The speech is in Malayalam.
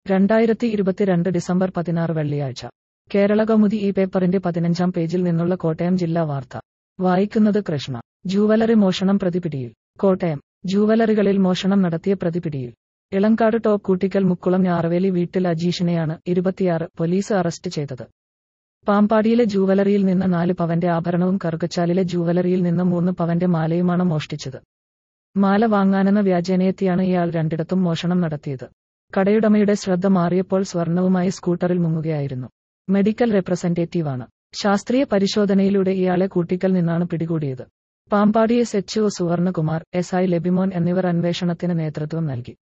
രണ്ടായിരത്തി ഇരുപത്തിരണ്ട് ഡിസംബർ പതിനാറ് വെള്ളിയാഴ്ച കേരള കൗമുദി ഈ പേപ്പറിന്റെ പതിനഞ്ചാം പേജിൽ നിന്നുള്ള കോട്ടയം ജില്ലാ വാർത്ത വായിക്കുന്നത് കൃഷ്ണ ജൂവലറി മോഷണം പ്രതിപിടിയിൽ കോട്ടയം ജൂവലറികളിൽ മോഷണം നടത്തിയ പ്രതിപിടിയിൽ ഇളങ്കാട് ടോപ്പ് കൂട്ടിക്കൽ മുക്കുളം ഞാറവേലി വീട്ടിൽ അജീഷിനെയാണ് ഇരുപത്തിയാറ് പോലീസ് അറസ്റ്റ് ചെയ്തത് പാമ്പാടിയിലെ ജൂവലറിയിൽ നിന്ന് നാല് പവന്റെ ആഭരണവും കറുകച്ചാലിലെ ജൂവലറിയിൽ നിന്ന് മൂന്ന് പവന്റെ മാലയുമാണ് മോഷ്ടിച്ചത് മാല വാങ്ങാനെന്ന വ്യാജേനയെത്തിയാണ് ഇയാൾ രണ്ടിടത്തും മോഷണം നടത്തിയത് കടയുടമയുടെ ശ്രദ്ധ മാറിയപ്പോൾ സ്വർണവുമായി സ്കൂട്ടറിൽ മുങ്ങുകയായിരുന്നു മെഡിക്കൽ റെപ്രസെന്റേറ്റീവാണ് ശാസ്ത്രീയ പരിശോധനയിലൂടെ ഇയാളെ കൂട്ടിക്കൽ നിന്നാണ് പിടികൂടിയത് Pampady S H O Suvarnakumar S I Labimon എന്നിവർ അന്വേഷണത്തിന് നേതൃത്വം നൽകി